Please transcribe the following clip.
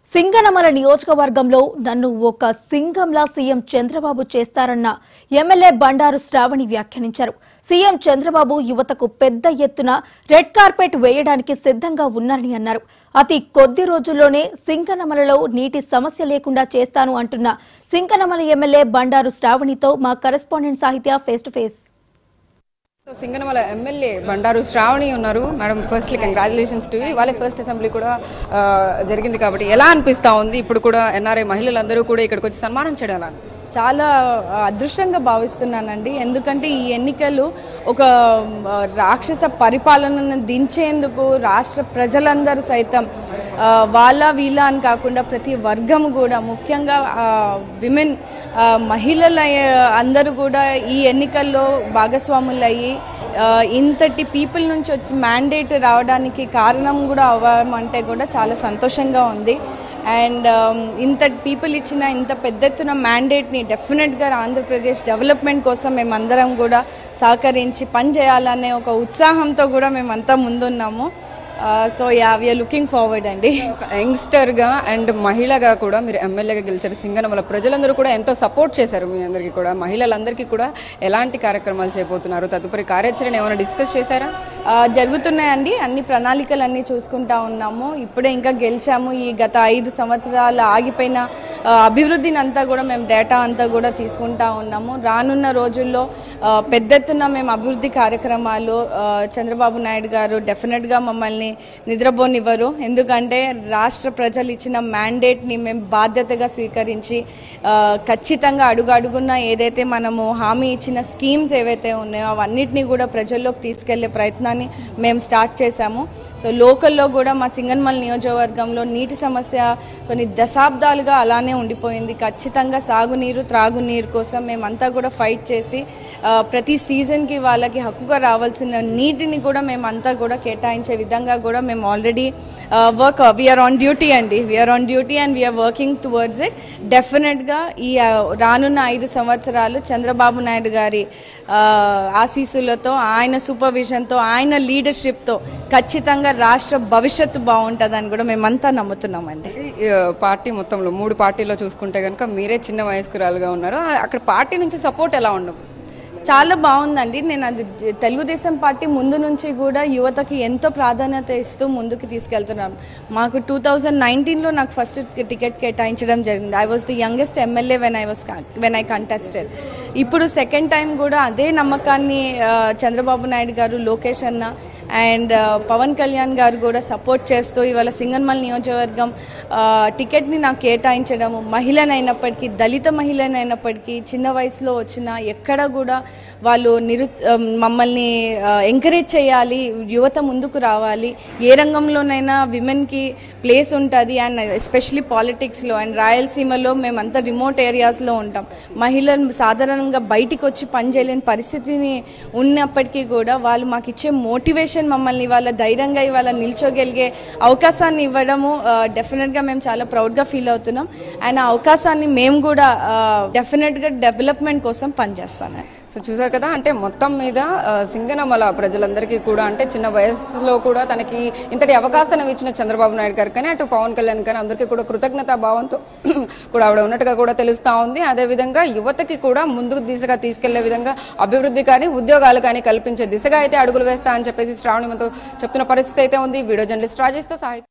సింగనమల నియోజకవర్గంలో నన్ను ఒక సింగంలా సీఎం చంద్రబాబు చేస్తారన్న ఎమ్మెల్యే బండారు శ్రావణి వ్యాఖ్యానించారు సీఎం చంద్రబాబు యువతకు పెద్ద ఎత్తున రెడ్ కార్పెట్ వేయడానికి సిద్ధంగా ఉన్నారని అన్నారు అతి కొద్ది రోజుల్లోనే సింగనమలలో నీటి సమస్య లేకుండా చేస్తాను అంటున్న సింగనమల ఎమ్మెల్యే బండారు శ్రావణితో మా correspondent Sahitya face to face so Singanamala MLA Bandaru Sravani ఉన్నారు మేడం ఫస్ట్లీ కంగ్రాచులేషన్స్ టు వాళ్ళ ఫస్ట్ అసెంబ్లీ కూడా ఆ, జరిగింది కాబట్టి ఎలా అనిపిస్తా ఉంది ఇప్పుడు కూడా ఎన్ఆర్ఐ మహిళలందరూ కూడా ఇక్కడికి వచ్చి సన్మానం చేయడం ఎలా అనిపిస్తుంది? చాలా అదృష్టంగా భావిస్తున్నానండి ఎందుకంటే ఈ ఎన్నికలు ఒక ఆ, రాక్షస పరిపాలనను దించేందుకు రాష్ట్ర ప్రజలందరూ సైతం ఆ, వాళ్ళ వీళ్ళ అని కాకుండా ప్రతి వర్గం కూడా ముఖ్యంగా విమెన్ మహిళల అందరూ కూడా ఈ ఎన్నికల్లో భాగస్వాములు అయ్యి ఆ, ఇంతటి పీపుల్ నుంచి వచ్చి మ్యాండేట్ రావడానికి కారణం కూడా అవ్వమంటే కూడా చాలా సంతోషంగా ఉంది అండ్ ఇంత పీపుల్ ఇచ్చిన ఇంత పెద్ద ఎత్తున మ్యాండేట్ని డెఫినెట్గా ఆంధ్రప్రదేశ్ డెవలప్మెంట్ కోసం మేమందరం కూడా సహకరించి పని చేయాలనే ఒక ఉత్సాహంతో కూడా మేమంతా ముందున్నాము so yeah we're looking forward అండి ఒక యంగ్స్టర్గా అండ్ మహిళగా కూడా మీరు ఎమ్మెల్యేగా గెలిచారు సింగనమల ప్రజలందరూ కూడా ఎంతో సపోర్ట్ చేశారు మీ అందరికీ కూడా మహిళలందరికీ కూడా ఎలాంటి కార్యక్రమాలు చేయబోతున్నారు తదుపరి కార్యాచరణ ఏమైనా డిస్కస్ చేశారా ఆ, జరుగుతున్నాయండి అన్ని ప్రణాళికలు అన్నీ చూసుకుంటా ఉన్నాము ఇప్పుడే ఇంకా గెలిచాము ఈ గత ఐదు సంవత్సరాల ఆగిపోయిన ఆ, అభివృద్ధిని అంతా కూడా మేము డేటా అంతా కూడా తీసుకుంటా ఉన్నాము రానున్న రోజుల్లో ఆ, పెద్ద ఎత్తున మేము అభివృద్ధి కార్యక్రమాలు ఆ, చంద్రబాబు నాయుడు గారు డెఫినెట్గా మమ్మల్ని నిద్రపోనివ్వరు ఎందుకంటే రాష్ట్ర ప్రజలు ఇచ్చిన మ్యాండేట్ని మేము బాధ్యతగా స్వీకరించి ఆ, ఖచ్చితంగా అడుగు అడుగున ఏదైతే మనము హామీ ఇచ్చిన స్కీమ్స్ ఏవైతే ఉన్నాయో అవన్నిటిని కూడా ప్రజల్లోకి తీసుకెళ్లే ప్రయత్నాన్ని మేము స్టార్ట్ చేశాము సో లోకల్లో కూడా మా సింగన్మల్ నియోజకవర్గంలో నీటి సమస్య కొన్ని దశాబ్దాలుగా అలానే ఉండిపోయింది ఖచ్చితంగా సాగునీరు త్రాగునీరు కోసం మేమంతా కూడా ఫైట్ చేసి ఆ, ప్రతి సీజన్కి వాళ్ళకి హక్కుగా రావాల్సిన నీటిని కూడా మేమంతా కూడా కేటాయించే విధంగా కూడా మేము already work we're on duty అండి we're on duty and we're working towards it డెఫినెట్గా ఈ ఆ, రానున్న ఐదు సంవత్సరాలు చంద్రబాబు నాయుడు గారి ఆ, ఆశీస్సులతో ఆయన సూపర్విజన్తో ఆయన లీడర్షిప్తో ఖచ్చితంగా రాష్ట్ర భవిష్యత్తు బాగుంటుందని కూడా మేమంతా నమ్ముతున్నామండి ఈ, ఆ, పార్టీ మొత్తంలో మూడు పార్టీలో చూసుకుంటే కనుక మీరే చిన్న వయస్కురాలుగా ఉన్నారు ఆ, అక్కడ పార్టీ నుంచి సపోర్ట్ ఎలా ఉండదు చాలా బాగుందండి నేను అది జ- తెలుగుదేశం పార్టీ ముందు నుంచి కూడా యువతకి ఎంతో ప్రాధాన్యత ఇస్తూ ముందుకు తీసుకెళ్తున్నాం మాకు టూ థౌజండ్ నైన్టీన్లో నాకు ఫస్ట్ టికెట్ కేటాయించడం జరిగింది I was the youngest MLA when I was when I contested ఇప్పుడు సెకండ్ టైం కూడా అదే నమ్మకాన్ని ఆ, చంద్రబాబు నాయుడు గారు లోకేష్ అన్న అండ్ పవన్ కళ్యాణ్ గారు కూడా సపోర్ట్ చేస్తూ ఇవాళ సింగన్మల్ నియోజకవర్గం ఆ, టికెట్ని నాకు కేటాయించడము మహిళనైనప్పటికీ దళిత మహిళనైనప్పటికీ చిన్న వయసులో వచ్చిన ఎక్కడ కూడా వాళ్ళు నిరు ఆ, మమ్మల్ని ఎంకరేజ్ చేయాలి యువత ముందుకు రావాలి ఏ రంగంలోనైనా విమెన్కి ప్లేస్ ఉంటుంది అండ్ ఎస్పెషలీ పాలిటిక్స్లో అండ్ రాయలసీమలో మేమంతా రిమోట్ ఏరియాస్లో ఉంటాం మహిళలు సాధారణంగా బయటికి వచ్చి పని చేయలేని పరిస్థితిని ఉన్నప్పటికీ కూడా వాళ్ళు మాకు ఇచ్చే మోటివేషన్ మమ్మల్ని వాళ్ళ ధైర్యంగా ఇవాళ నిల్చోగలిగే అవకాశాన్ని ఇవ్వడము డెఫినెట్గా మేము చాలా ప్రౌడ్గా ఫీల్ అవుతున్నాం అండ్ ఆ అవకాశాన్ని మేము కూడా డెఫినెట్గా డెవలప్మెంట్ కోసం పనిచేస్తాను సో చూసారు కదా అంటే మొత్తం మీద ఆ, సింగనమల ప్రజలందరికీ కూడా అంటే చిన్న వయసులో కూడా తనకి ఇంతటి అవకాశాన్ని ఇచ్చిన చంద్రబాబు నాయుడు గారు కానీ అటు పవన్ కళ్యాణ్ కానీ అందరికీ కూడా కృతజ్ఞతా భావంతో కూడా ఆవిడ ఉన్నట్టుగా కూడా తెలుస్తా ఉంది అదేవిధంగా యువతకి కూడా ముందుకు దిశగా తీసుకెళ్లే విధంగా అభివృద్ధి కానీ ఉద్యోగాలు కానీ కల్పించే దిశగా అయితే అడుగులు వేస్తా అని చెప్పేసి శ్రావణి మనతో చెప్తున్న పరిస్థితి అయితే ఉంది వీడియో జర్నలిస్ట్ రాజేష్తో సాహిత్య